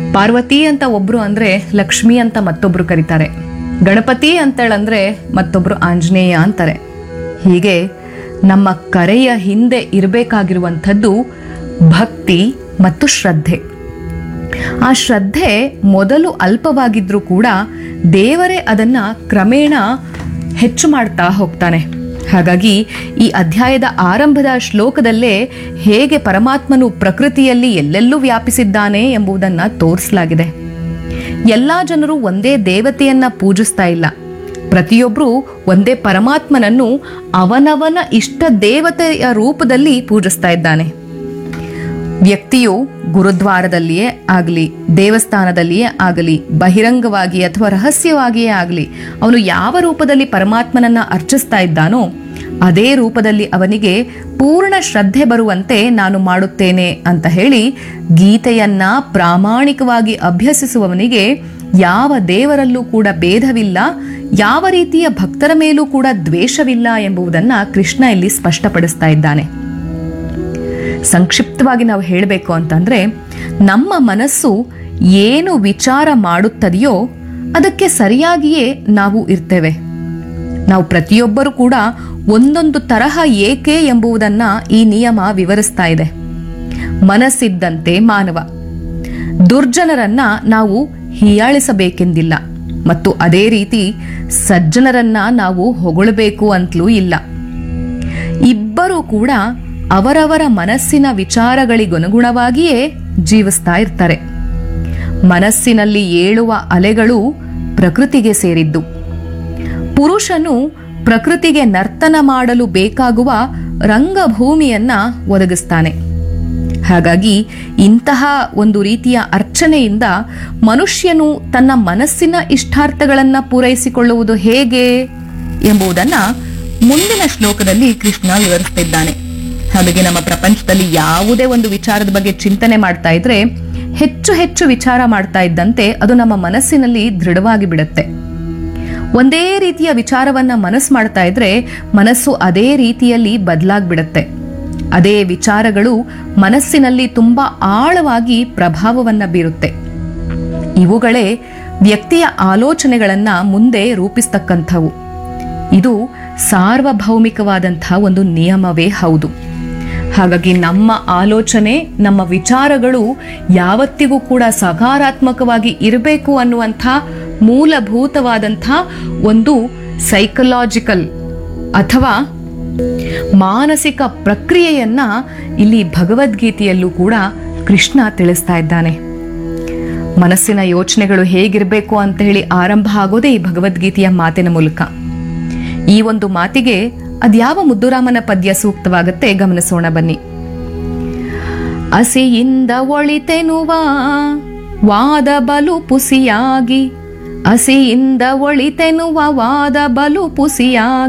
ಪಾರ್ವತಿ ಅಂತ ಒಬ್ರು ಅಂದ್ರೆ ಲಕ್ಷ್ಮಿ ಅಂತ ಮತ್ತೊಬ್ರು ಕರೀತಾರೆ ಗಣಪತಿ ಅಂತೇಳಂದ್ರೆ ಮತ್ತೊಬ್ರು ಆಂಜನೇಯ ಅಂತಾರೆ ಹೀಗೆ ನಮ್ಮ ಕರೆಯ ಹಿಂದೆ ಇರಬೇಕಾಗಿರುವಂಥದ್ದು ಭಕ್ತಿ ಮತ್ತು ಶ್ರದ್ಧೆ ಆ ಶ್ರದ್ಧೆ ಮೊದಲು ಅಲ್ಪವಾಗಿದ್ರೂ ಕೂಡ ದೇವರೇ ಅದನ್ನ ಕ್ರಮೇಣ ಹೆಚ್ಚು ಮಾಡ್ತಾ ಹೋಗ್ತಾನೆ ಹಾಗಾಗಿ ಈ ಅಧ್ಯಾಯದ ಆರಂಭದ ಶ್ಲೋಕದಲ್ಲೇ ಹೇಗೆ ಪರಮಾತ್ಮನು ಪ್ರಕೃತಿಯಲ್ಲಿ ಎಲ್ಲೆಲ್ಲೂ ವ್ಯಾಪಿಸಿದ್ದಾನೆ ಎಂಬುದನ್ನ ತೋರಿಸಲಾಗಿದೆ ಎಲ್ಲಾ ಜನರು ಒಂದೇ ದೇವತೆಯನ್ನ ಪೂಜಿಸ್ತಾ ಇಲ್ಲ ಪ್ರತಿಯೊಬ್ಬರು ಒಂದೇ ಪರಮಾತ್ಮನನ್ನು ಅವನವನ ಇಷ್ಟ ದೇವತೆಯ ರೂಪದಲ್ಲಿ ಪೂಜಿಸ್ತಾ ಇದ್ದಾನೆ ವ್ಯಕ್ತಿಯು ಗುರುದ್ವಾರದಲ್ಲಿಯೇ ಆಗಲಿ ದೇವಸ್ಥಾನದಲ್ಲಿಯೇ ಆಗಲಿ ಬಹಿರಂಗವಾಗಿ ಅಥವಾ ರಹಸ್ಯವಾಗಿಯೇ ಆಗಲಿ ಅವನು ಯಾವ ರೂಪದಲ್ಲಿ ಪರಮಾತ್ಮನನ್ನ ಅರ್ಚಿಸ್ತಾ ಇದ್ದಾನೋ ಅದೇ ರೂಪದಲ್ಲಿ ಅವನಿಗೆ ಪೂರ್ಣ ಶ್ರದ್ಧೆ ಬರುವಂತೆ ನಾನು ಮಾಡುತ್ತೇನೆ ಅಂತ ಹೇಳಿ ಗೀತೆಯನ್ನ ಪ್ರಾಮಾಣಿಕವಾಗಿ ಅಭ್ಯಸಿಸುವವನಿಗೆ ಯಾವ ದೇವರಲ್ಲೂ ಕೂಡ ಭೇದವಿಲ್ಲ ಯಾವ ರೀತಿಯ ಭಕ್ತರ ಮೇಲೂ ಕೂಡ ದ್ವೇಷವಿಲ್ಲ ಎಂಬುದನ್ನ ಕೃಷ್ಣ ಇಲ್ಲಿ ಸ್ಪಷ್ಟಪಡಿಸ್ತಾ ಇದ್ದಾನೆ ಸಂಕ್ಷಿಪ್ತವಾಗಿ ನಾವು ಹೇಳಬೇಕು ಅಂತಂದ್ರೆ ನಮ್ಮ ಮನಸ್ಸು ಏನು ವಿಚಾರ ಮಾಡುತ್ತದೆಯೋ ಅದಕ್ಕೆ ಸರಿಯಾಗಿಯೇ ನಾವು ಇರ್ತೇವೆ ನಾವು ಪ್ರತಿಯೊಬ್ಬರು ಕೂಡ ಒಂದೊಂದು ತರಹ ಏಕೆ ಎಂಬುದನ್ನ ಈ ನಿಯಮ ವಿವರಿಸ್ತಾ ಇದೆ ಮನಸ್ಸಿದ್ದಂತೆ ಮಾನವ ದುರ್ಜನರನ್ನ ನಾವು ಹೀಯಾಳಿಸಬೇಕೆಂದಿಲ್ಲ ಮತ್ತು ಅದೇ ರೀತಿ ಸಜ್ಜನರನ್ನ ನಾವು ಹೊಗಳಬೇಕು ಅಂತಲೂ ಇಲ್ಲ ಇಬ್ಬರೂ ಕೂಡ ಅವರವರ ಮನಸ್ಸಿನ ವಿಚಾರಗಳಿಗನುಗುಣವಾಗಿಯೇ ಜೀವಿಸ್ತಾ ಇರ್ತಾರೆ ಮನಸ್ಸಿನಲ್ಲಿ ಏಳುವ ಅಲೆಗಳು ಪ್ರಕೃತಿಗೆ ಸೇರಿದ್ದು ಪುರುಷನು ಪ್ರಕೃತಿಗೆ ನರ್ತನ ಮಾಡಲು ಬೇಕಾಗುವ ರಂಗಭೂಮಿಯನ್ನ ಒದಗಿಸ್ತಾನೆ ಹಾಗಾಗಿ ಇಂತಹ ಒಂದು ರೀತಿಯ ಅರ್ಚನೆಯಿಂದ ಮನುಷ್ಯನು ತನ್ನ ಮನಸ್ಸಿನ ಇಷ್ಟಾರ್ಥಗಳನ್ನ ಪೂರೈಸಿಕೊಳ್ಳುವುದು ಹೇಗೆ ಎಂಬುದನ್ನ ಮುಂದಿನ ಶ್ಲೋಕದಲ್ಲಿ ಕೃಷ್ಣ ವಿವರಿಸ್ತಿದ್ದಾನೆ ಹಾಗಾಗಿ ನಮ್ಮ ಪ್ರಪಂಚದಲ್ಲಿ ಯಾವುದೇ ಒಂದು ವಿಚಾರದ ಬಗ್ಗೆ ಚಿಂತನೆ ಮಾಡ್ತಾ ಇದ್ರೆ ಹೆಚ್ಚು ಹೆಚ್ಚು ವಿಚಾರ ಮಾಡ್ತಾ ಇದ್ದಂತೆ ಅದು ನಮ್ಮ ಮನಸ್ಸಿನಲ್ಲಿ ದೃಢವಾಗಿ ಬಿಡುತ್ತೆ ಒಂದೇ ರೀತಿಯ ವಿಚಾರವನ್ನ ಮನಸ್ಸು ಮಾಡ್ತಾ ಇದ್ರೆ ಮನಸ್ಸು ಅದೇ ರೀತಿಯಲ್ಲಿ ಬದಲಾಗ್ಬಿಡುತ್ತೆ ಅದೇ ವಿಚಾರಗಳು ಮನಸ್ಸಿನಲ್ಲಿ ತುಂಬಾ ಆಳವಾಗಿ ಪ್ರಭಾವವನ್ನ ಬೀರುತ್ತೆ ಇವುಗಳೇ ವ್ಯಕ್ತಿಯ ಆಲೋಚನೆಗಳನ್ನ ಮುಂದೆ ರೂಪಿಸ್ತಕ್ಕಂಥವು ಇದು ಸಾರ್ವಭೌಮಿಕವಾದಂತಹ ಒಂದು ನಿಯಮವೇ ಹೌದು ಹಾಗಾಗಿ ನಮ್ಮ ಆಲೋಚನೆ ನಮ್ಮ ವಿಚಾರಗಳು ಯಾವತ್ತಿಗೂ ಕೂಡ ಸಕಾರಾತ್ಮಕವಾಗಿ ಇರಬೇಕು ಅನ್ನುವಂಥ ಮೂಲಭೂತವಾದಂಥ ಒಂದು ಸೈಕಲಾಜಿಕಲ್ ಅಥವಾ ಮಾನಸಿಕ ಪ್ರಕ್ರಿಯೆಯನ್ನ ಇಲ್ಲಿ ಭಗವದ್ಗೀತೆಯಲ್ಲೂ ಕೂಡ ಕೃಷ್ಣ ತಿಳಿಸ್ತಾ ಇದ್ದಾನೆ ಮನಸ್ಸಿನ ಯೋಚನೆಗಳು ಹೇಗಿರಬೇಕು ಅಂತ ಹೇಳಿ ಆರಂಭ ಆಗೋದೇ ಈ ಭಗವದ್ಗೀತೆಯ ಮಾತಿನ ಮೂಲಕ ಈ ಒಂದು ಮಾತಿಗೆ ಅದ್ಯಾವ ಮುದ್ದುರಾಮನ ಪದ್ಯ ಸೂಕ್ತವಾಗುತ್ತೆ ಗಮನಿಸೋಣ ಬನ್ನಿ ಅಸಿಯಿಂದ ಒಳಿತೆನುವ ವಾದ ಬಲು ಪುಸಿಯಾಗಿ ಅಸಿಯಿಂದ ಒಳಿತೆನುವ ವಾದ ಬಲು ಪುಸಿಯಾಗಿ